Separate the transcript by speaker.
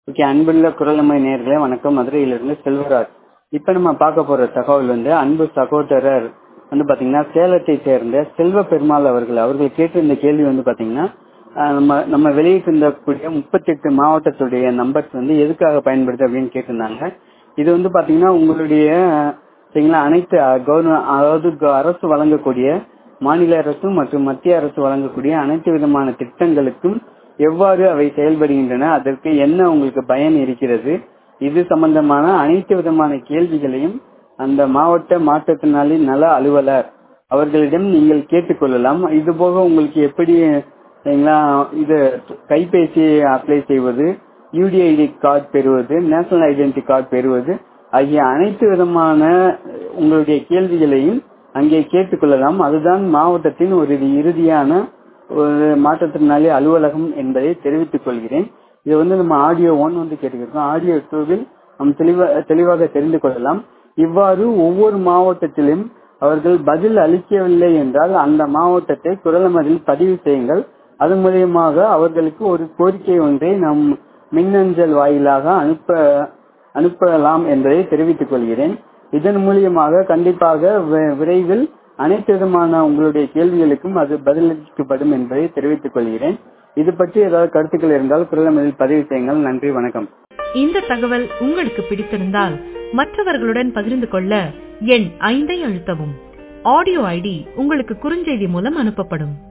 Speaker 1: okay அன்புள்ள குரலமை நேர்களே வணக்கம் மதுரையிலிருந்து செல்வராஜ் இப்ப நம்ம பார்க்க போற தகவல் வந்து அன்பு சகோதரர் வந்து பாத்தீங்கன்னா சேலத்தை சேர்ந்த செல்வ பெருமாள் அவர்கள் அவர்கள் கேட்டிருந்த கேள்வி வந்து பாத்தீங்கன்னா ஆஹ் நம்ம நம்ம வெளியிட்டிருந்தக்கூடிய முப்பத்தி எட்டு மாவட்டத்துடைய நம்பர்ஸ் வந்து எதுக்காக பயன்படுது அப்படின்னு கேட்டிருந்தாங்க இது வந்து பாத்தீங்கன்னா உங்களுடைய சரிங்களா அனைத்து கவர்மெண்ட் அதாவது க- அரசு வழங்கக்கூடிய மாநில அரசு மற்றும் மத்திய அரசு வழங்கக்கூடிய அனைத்து விதமான திட்டங்களுக்கும் எவ்வாறு அவை செயல்படுகின்றன அதற்கு என்ன உங்களுக்கு பயன் இருக்கிறது இது சம்பந்தமான அனைத்து விதமான கேள்விகளையும் அந்த மாவட்ட மாற்றுத்திறனாளி நல அலுவலர் அவர்களிடம் நீங்கள் கேட்டுக்கொள்ளலாம் இது போக உங்களுக்கு எப்படி சரிங்களா இது கைபேசி அப்ளை செய்வது யூடிஐடி கார்டு பெறுவது நேஷனல் ஐடென்டி கார்டு பெறுவது ஆகிய அனைத்து விதமான உங்களுடைய கேள்விகளையும் அங்கே கேட்டுக்கொள்ளலாம் அதுதான் மாவட்டத்தின் ஒரு இறுதியான ஒரு மாற்றுத்திறனாளி அலுவலகம் என்பதை தெரிவித்துக் கொள்கிறேன் இது வந்து நம்ம ஆடியோ ஒன் வந்து கேட்டுக்கிறோம் ஆடியோ டூவில் நாம் தெளிவா- தெளிவாக தெரிந்து கொள்ளலாம் இவ்வாறு ஒவ்வொரு மாவட்டத்திலும் அவர்கள் பதில் அளிக்கவில்லை என்றால் அந்த மாவட்டத்தை குரலமதில் பதிவு செய்யுங்கள் அது மூலியமாக அவர்களுக்கு ஒரு கோரிக்கை ஒன்றை நம் மின்னஞ்சல் வாயிலாக அனுப்ப அனுப்பலாம் என்பதை தெரிவித்துக் கொள்கிறேன் இதன் மூலியமாக கண்டிப்பாக வி- விரைவில் அனைத்து விதமான உங்களுடைய கேள்விகளுக்கும் அது பதிலளிக்கப்படும் என்பதை தெரிவித்துக் கொள்கிறேன் இது பற்றி ஏதாவது கருத்துக்கள் இருந்தால் குரலமதில் பதிவு செய்யுங்கள் நன்றி வணக்கம்
Speaker 2: இந்த தகவல் உங்களுக்கு பிடித்திருந்தால் மற்றவர்களுடன் பகிர்ந்து கொள்ள எண் ஐந்தை அழுத்தவும் ஆடியோ ஐடி உங்களுக்கு குறுஞ்செய்தி மூலம் அனுப்பப்படும்